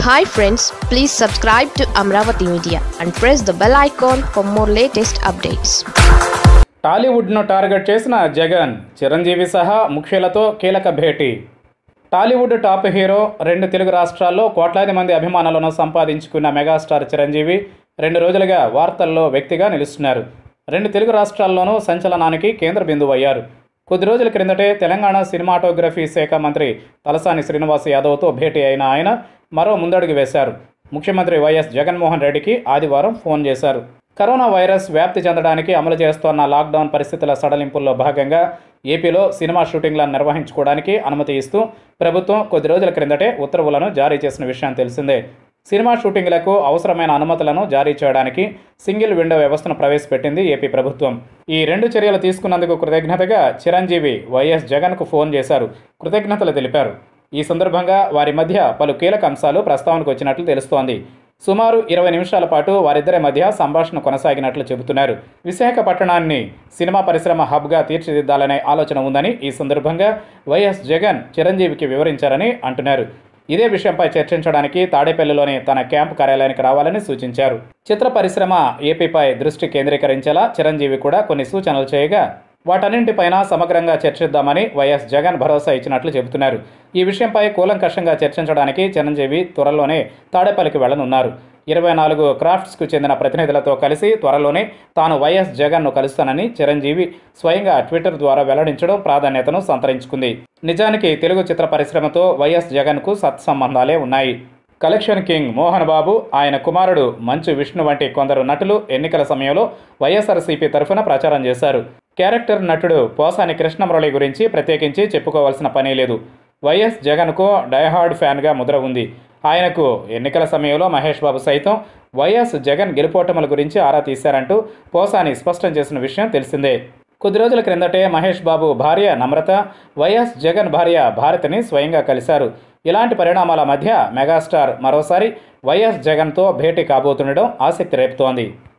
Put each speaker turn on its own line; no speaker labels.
hi friends please subscribe to Amaravati media and press the bell icon for more latest updates
టాలీవుడ్ను target చేసిన జగన్ చిరంజీవి సహా ముఖ్యులతో కీలక భేటీ Tollywood top hero రెండు తెలుగు రాష్ట్రాల్లో కోట్లాది మంది అభిమానులను సంపాదించుకున్న మెగాస్టార్ చిరంజీవి రెండు రోజులుగా వార్తల్లో వ్యక్తిగా నిలుస్తున్నారు రెండు తెలుగు రాష్ట్రాల్లోనూ సంచలనానికి కేంద్ర బిందువు అయ్యారు కొద్ది రోజుల క్రిందటే తెలంగాణ సినిమాటోగ్రఫీ శాఖ మంత్రి తలసాని శ్రీనివాస్ యాదవ్తో భేటీ అయిన ఆయన మరో ముందడుగు వేశారు ముఖ్యమంత్రి వైఎస్ జగన్మోహన్ రెడ్డికి ఆదివారం ఫోన్ చేశారు కరోనా వైరస్ వ్యాప్తి చెందడానికి అమలు చేస్తోన్న లాక్డౌన్ పరిస్థితుల సడలింపుల్లో భాగంగా ఏపీలో సినిమా షూటింగ్లను నిర్వహించుకోవడానికి అనుమతి ఇస్తూ ప్రభుత్వం కొద్ది రోజుల క్రిందటే ఉత్తర్వులను జారీ చేసిన విషయం తెలిసిందే సినిమా షూటింగ్లకు అవసరమైన అనుమతులను జారీ చేయడానికి సింగిల్ విండో వ్యవస్థను ప్రవేశపెట్టింది ఏపీ ప్రభుత్వం ఈ రెండు చర్యలు తీసుకున్నందుకు కృతజ్ఞతగా చిరంజీవి వైఎస్ జగన్కు ఫోన్ చేశారు కృతజ్ఞతలు తెలిపారు ఈ సందర్భంగా వారి మధ్య పలు కీలక అంశాలు ప్రస్తావనకు వచ్చినట్లు తెలుస్తోంది సుమారు ఇరవై నిమిషాల పాటు వారిద్దరి మధ్య సంభాషణ కొనసాగినట్లు చెబుతున్నారు విశాఖపట్టణాన్ని సినిమా పరిశ్రమ హబ్గా తీర్చిదిద్దాలనే ఆలోచన ఉందని ఈ సందర్భంగా వైఎస్ జగన్ చిరంజీవికి వివరించారని అంటున్నారు ఇదే విషయంపై చర్చించడానికి తాడేపల్లిలోని తన క్యాంపు కార్యాలయానికి రావాలని సూచించారు చిత్ర పరిశ్రమ ఏపీపై దృష్టి కేంద్రీకరించేలా చిరంజీవి కూడా కొన్ని సూచనలు చేయగా వాటన్నింటిపైన సమగ్రంగా చర్చిద్దామని వైఎస్ జగన్ భరోసా ఇచ్చినట్లు చెబుతున్నారు ఈ విషయంపై కూలంకషంగా చర్చించడానికి చిరంజీవి త్వరలోనే తాడేపల్లికి వెళ్లనున్నారు ఇరవై నాలుగు క్రాఫ్ట్స్కు చెందిన ప్రతినిధులతో కలిసి త్వరలోనే తాను వైఎస్ జగన్ను కలుస్తానని చిరంజీవి స్వయంగా ట్విట్టర్ ద్వారా వెల్లడించడం ప్రాధాన్యతను సంతరించుకుంది నిజానికి తెలుగు చిత్ర పరిశ్రమతో వైఎస్ జగన్కు సత్సంబంధాలే ఉన్నాయి కలెక్షన్ కింగ్ మోహన్ బాబు ఆయన కుమారుడు మంచు విష్ణు వంటి కొందరు నటులు ఎన్నికల సమయంలో వైఎస్ఆర్సీపీ తరఫున ప్రచారం చేశారు క్యారెక్టర్ నటుడు పోసాని కృష్ణమురళి గురించి ప్రత్యేకించి చెప్పుకోవాల్సిన పని లేదు వైఎస్ జగన్కు డైహార్డ్ ఫ్యాన్గా ముద్ర ఉంది ఆయనకు ఎన్నికల సమయంలో మహేష్ బాబు సైతం వైఎస్ జగన్ గెలుపోటముల గురించి ఆరా తీశారంటూ పోసాని స్పష్టం చేసిన విషయం తెలిసిందే కొద్ది రోజుల క్రిందటే మహేష్ బాబు భార్య నమ్రత వైఎస్ జగన్ భార్య భారతిని స్వయంగా కలిశారు ఇలాంటి పరిణామాల మధ్య మెగాస్టార్ మరోసారి వైఎస్ జగన్తో భేటీ కాబోతుండడం ఆసక్తి రేపుతోంది